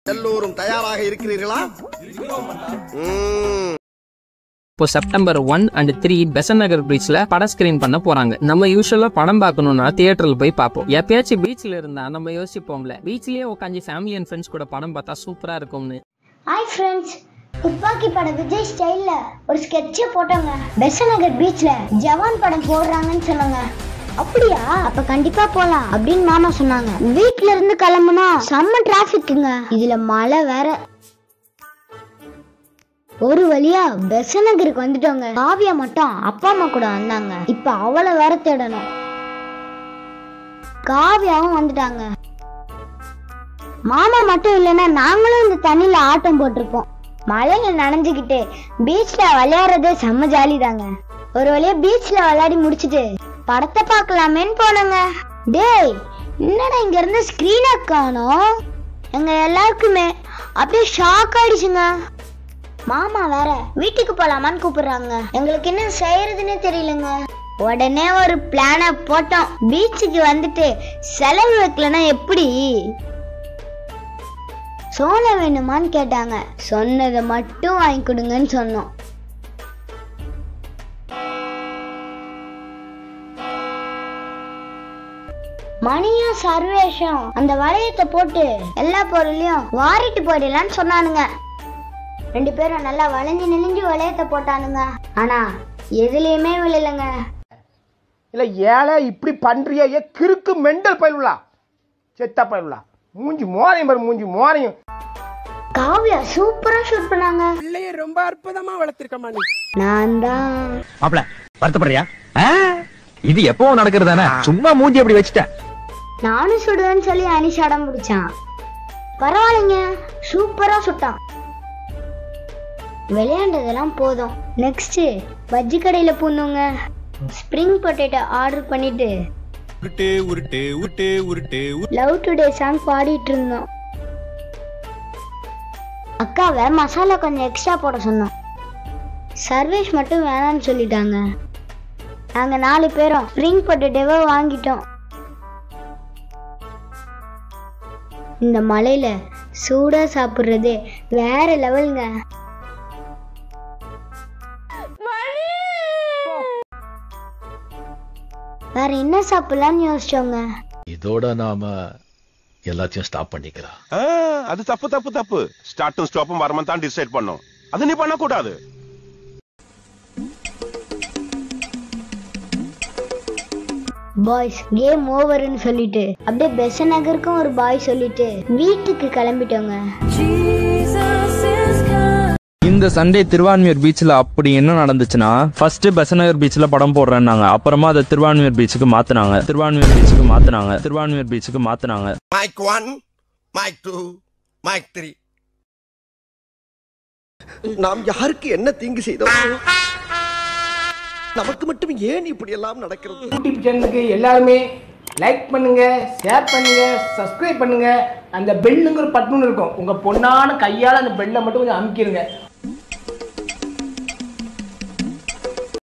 எல்லோரும் தயாராக இருக்கிறீர்களா ம் இப்போ September one and three Besant Nagar பீச்ல படம் ஸ்கிரீன் பண்ண போறாங்க நம்ம யூஸ்வலா படம் பார்க்கணும்னா தியேட்டர்ல போய் பார்ப்போம் எப்பயாச்சும் பீச்ல இருந்தா நம்ம யோசிப்போம்ல பீச்லயே உட்காந்து ஃபேமிலி அண்ட் ஃப்ரெண்ட்ஸ் கூட படம் பார்த்தா சூப்பரா இருக்கும்னு ஹாய் ஃப்ரெண்ட்ஸ் துப்பாக்கி படம் விஜய் ஸ்டைல்ல ஒரு ஸ்கெட்சை போட்டோங்க பெசநகர் பீச்ல ஜவான் படம் போடுறாங்கன்னு சொன்னாங்க அப்படியா அப்ப கண்டிப்பா போலாம் அப்படின்னு மாமா சொன்னாங்க வீட்ல இருந்து கிளம்புனா செம்ம டிராபிக்குங்க இதுல மழை வேற ஒரு வழியா பெசநகருக்கு வந்துட்டோங்க காவியா மட்டும் அப்பா அம்மா கூட வந்தாங்க இப்ப அவளை வேற தேடணும் காவியாவும் வந்துட்டாங்க மாமா மட்டும் இல்லைன்னா நாங்களும் இந்த தண்ணியில ஆட்டம் போட்டிருப்போம் மழையில நனைஞ்சுக்கிட்டு பீச்ல விளையாடுறதே செம்ம ஜாலி தாங்க ஒரு வழியா பீச்ல விளையாடி முடிச்சிட்டு படத்தை பார்க்கலாமேன்னு போனோங்க டேய் என்னடா இங்க இருந்து ஸ்கிரீனை காணோம் எங்க எல்லாருக்குமே அப்படியே ஷாக் ஆயிடுச்சுங்க மாமா வேற வீட்டுக்கு போலாமான்னு கூப்பிடுறாங்க எங்களுக்கு என்ன செய்யறதுன்னே தெரியலங்க உடனே ஒரு பிளான போட்டோம் பீச்சுக்கு வந்துட்டு செலவு வைக்கலன்னா எப்படி சோளை வேணுமான்னு கேட்டாங்க சொன்னதை மட்டும் வாங்கி கொடுங்கன்னு சொன்னோம் மணியும் சர்வேஷம் அந்த வளையத்தை போட்டு எல்லா பொருளையும் வாரிட்டு போயிடலான்னு சொன்னானுங்க ரெண்டு பேரும் நல்லா வளைஞ்சு நெளிஞ்சு வளையத்தை போட்டானுங்க ஆனா எதுலயுமே விழலைங்க இல்ல ஏழை இப்படி பண்றியே ஏ கிறுக்கு மெண்டல் பயிலுலா செத்த பயிலுலா மூஞ்சி மோரையும் பாரு மூஞ்சி மோரையும் காவியா சூப்பரா ஷூட் பண்ணாங்க பிள்ளைய ரொம்ப அற்புதமா வளர்த்திருக்கமா நீ நான் தான் மாப்ள வருத்தப்படுறியா இது எப்பவும் நடக்கிறது தானே சும்மா மூஞ்சி அப்படி வச்சுட்டேன் நானும் சுடுவேன்னு சொல்லி அனிஷ் அடம் பிடிச்சான் பரவாயில்லைங்க சூப்பரா சுட்டான் விளையாண்டதெல்லாம் போதும் நெக்ஸ்ட் பஜ்ஜி கடையில பூந்தோங்க ஸ்ப்ரிங் பொட்டேட்டோ ஆர்டர் பண்ணிட்டு உருட்டு உருட்டு உருட்டு உருட்டு லவ் டுடே சாங் பாடிட்டு இருந்தோம் அக்காவை மசாலா கொஞ்சம் எக்ஸ்ட்ரா போட சொன்னோம் சர்வேஷ் மட்டும் வேணாம்னு சொல்லிட்டாங்க நாங்க நாலு பேரும் ஸ்ப்ரிங் பொட்டேட்டோவை வாங்கிட்டோம் இந்த மலையில சூடா சாப்பிடுறது வேற லெவலுங்க வேற என்ன சாப்பிடலாம்னு யோசிச்சோங்க இதோட நாம எல்லாத்தையும் ஸ்டாப் பண்ணிக்கலாம் ஆ, அது தப்பு தப்பு தப்பு ஸ்டார்ட்டும் ஸ்டாப்பும் வரமா தான் டிசைட் பண்ணும் அது நீ பண்ணக்கூடாது பாய்ஸ் கேம் ஓவர்னு சொல்லிட்டு அப்படியே பெச நகருக்கும் ஒரு பாய் சொல்லிட்டு வீட்டுக்கு கிளம்பிட்டோங்க இந்த சண்டே திருவான்மியூர் பீச்ல அப்படி என்ன நடந்துச்சுன்னா ஃபர்ஸ்ட் பெசநகர் பீச்ல படம் போடுறேன்னாங்க அப்புறமா அதை திருவான்மியூர் பீச்சுக்கு மாத்துனாங்க திருவான்மியூர் பீச்சுக்கு மாத்துனாங்க திருவான்மியூர் பீச்சுக்கு மாத்துனாங்க mike one mike two mike three நாம் யாருக்கு என்ன தீங்கு செய்தோம் நமக்கு மட்டும் ஏன் இப்படி எல்லாம் நடக்கிறது யூடியூப் சேனலுக்கு எல்லாருமே லைக் பண்ணுங்க ஷேர் பண்ணுங்க சப்ஸ்கிரைப் பண்ணுங்க அந்த பெல்லுங்கிற பட்டன் இருக்கும் உங்க பொண்ணான கையால அந்த பெல்லை மட்டும் கொஞ்சம் அமுக்கிடுங்க